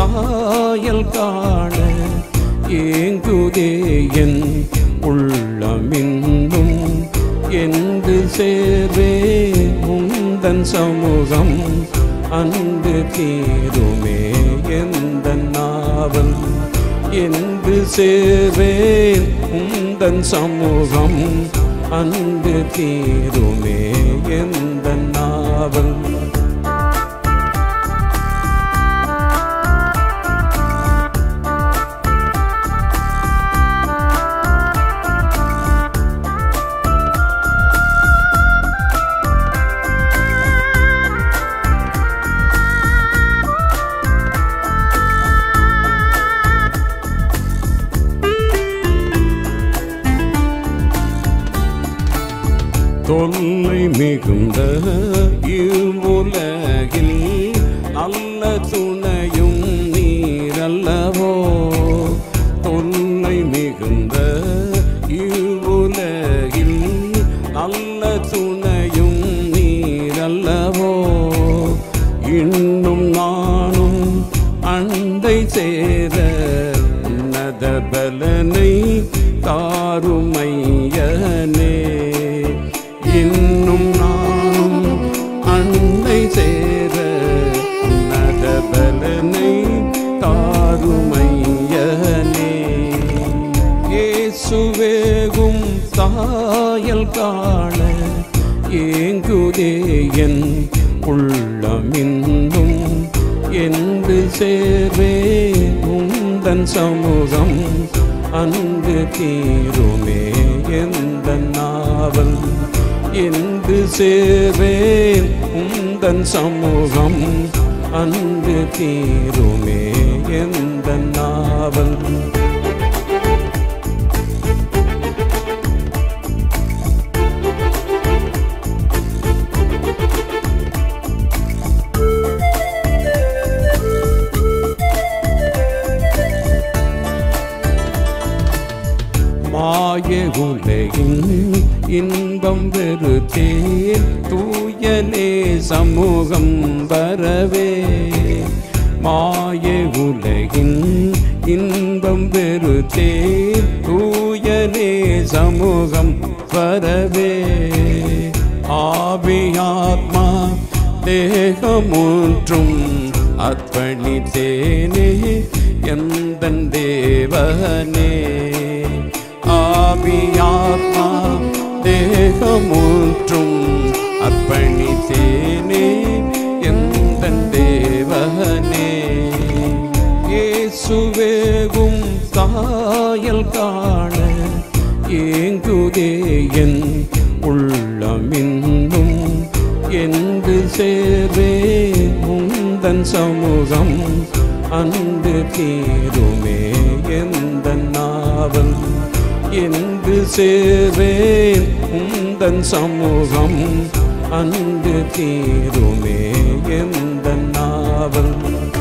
சாயல் காண ஏங்குதே என் உள்ளமின்னும் என்று சேர்வே உந்தன் சமூகம் அன்பு தீருமே எந்த நாவல் என்று சேர்வேன் உந்தன் சமூகம் அன்பு தீருமே எந்த நாவல் தொல்லை மிகுந்த இவ்வுலகில் நல்ல துணையும் நீரல்லவோ தொல்லை மிகுந்த இவ்வுலகில் நல்ல துணையும் நீரல்லவோ இன்னும் நானும் அண்டை சேர உன்னத பலனை தாருமையனே இன்னும் நானும் அண்டை சேர உன்னத பலனை தாருமையனே இயேசுவேகும் சாயல் காண ஏங்குதே என் உள்ளமின்னும் என்று சேர்வே உந்தன் சமூகம் அன்பு தீருமே எந்த நாவல் என்று சேர்வேன் உந்தன் சமூகம் அன்பு தீருமே எந்த நாவல் மாய உலகின் இன்பம் வெறுத்தேன் தூயனே சமூகம் வரவே மாய உலகின் இன்பம் வெறுத்தேன் தூயனே சமூகம் வரவே ஆவியாத்மா தேகமூன்றும் அர்ப்பணித்தேனே எந்த தேவனே ஆவியாத்மா தேகமூன்றும் அர்ப்பணித்தேனே எந்த தேவனே இயேசுவேகும் சாயல் காண ஏங்குதே என் உள்ளமின்னும் என்று சேர்வே உந்தன் சமூகம் அன்பு தீருமே எந்த நாவல் என்று சேர்வேன் உந்தன் சமூகம் அன்பு தீருமே எந்த நாவல்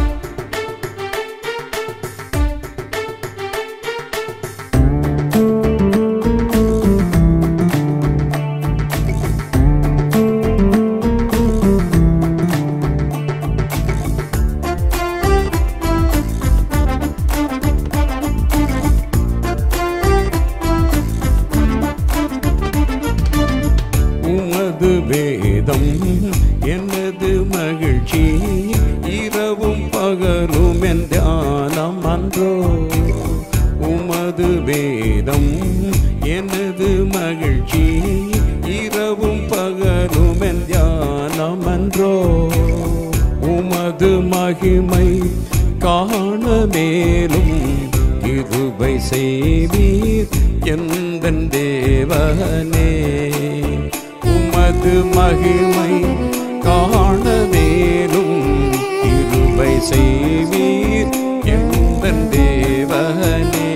உமது வேதம் எனது மகிழ்ச்சி இரவும் பகலும் என் தியானம் அன்றோ உமது வேதம் எனது மகிழ்ச்சி இரவும் பகலும் என் தியானம் அன்றோ உமது மகிமை காண மேலும் கிருபை செய்வீர் எந்த தேவனே உமது மகிமை காண மேலும் கிருபை செய்வீர் எந்த தேவனே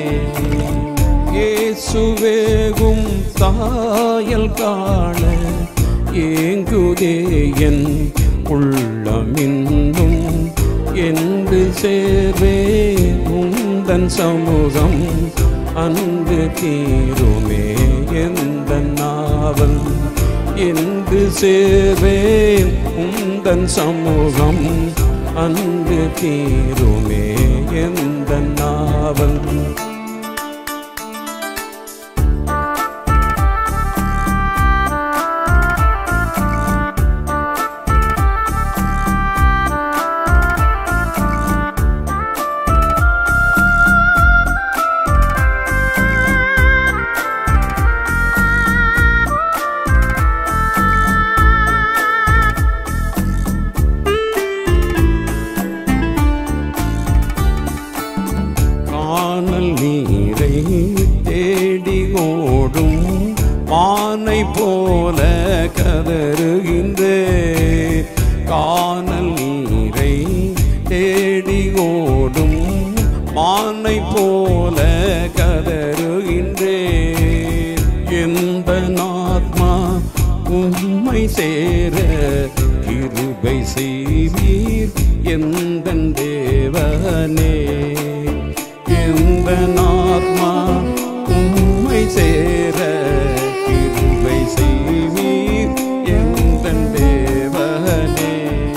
இயேசுவேகும் சாயல் காண ஏங்குதே என் உள்ளமின்னும் என்று சேர்வே உந்தன் சமூகம் அன்பு தீருமே எந்த நாவல் என்று சேர்வேன் உந்தன் சமூகம் அன்பு தீருமே எந்த நாவல் காணல் நீரை தேடி ஓடும் மானை போல கதறுகின்றே காணல் நீரை தேடி ஓடும் மானை போல கதறுகின்றே எந்த ஆத்மா உம்மை சேர கிருபை செய்வீர் எந்த தேவனே எந்த ஆத்மா உம்மை சேர கிருபை செய்வீர் எந்த தேவனே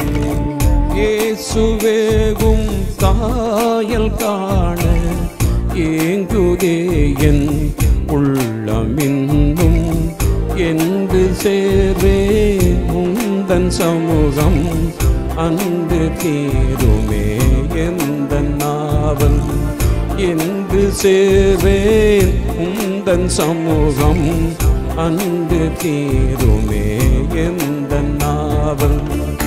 இயேசுவேகும் தாயல் காண ஏங்குதே என் உள்ளமின்னும் என்று சேர்வே உந்தன் சமூகம் அன்று தீருமே எந்த நாவல் என்று சேர்வேன் உந்தன் சமூகம் அன்று தீருமே எந்த நாவல்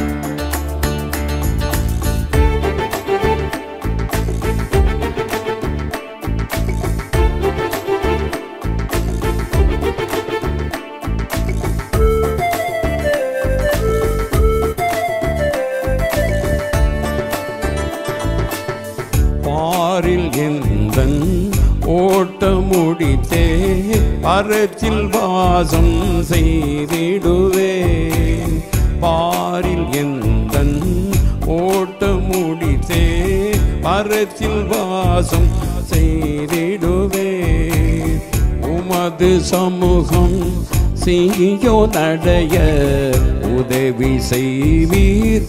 பாரில் எந்தன் ஓட்ட முடித்தே பரத்தில் வாசம் செய்திடுவேன் பாரில் எந்தன் ஓட்ட முடித்தே பரத்தில் வாசம் செய்திடுவேன் உமது சமூகம் சீயோ நடைய உதவி செய்வீர்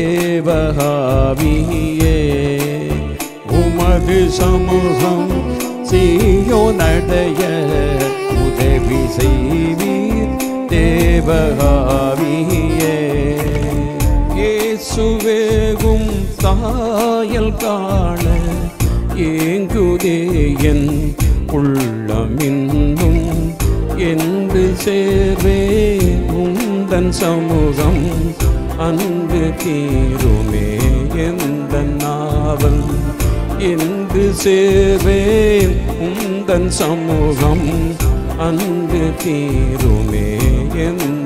தேவகாவியே உமது சமூகம் சீயோ நடைய உதவி செய்வீர் தேவகாவியே இயேசுவேகும் தாயல் காண ஏங்குதே என் உள்ளமின்னும் என்று சேர்வே உந்தன் சமூகம் அன்பு தீருமே எந்த நாவல் என்று சேர்வேன் உந்தன் சமூகம் அன்பு தீருமே எந்த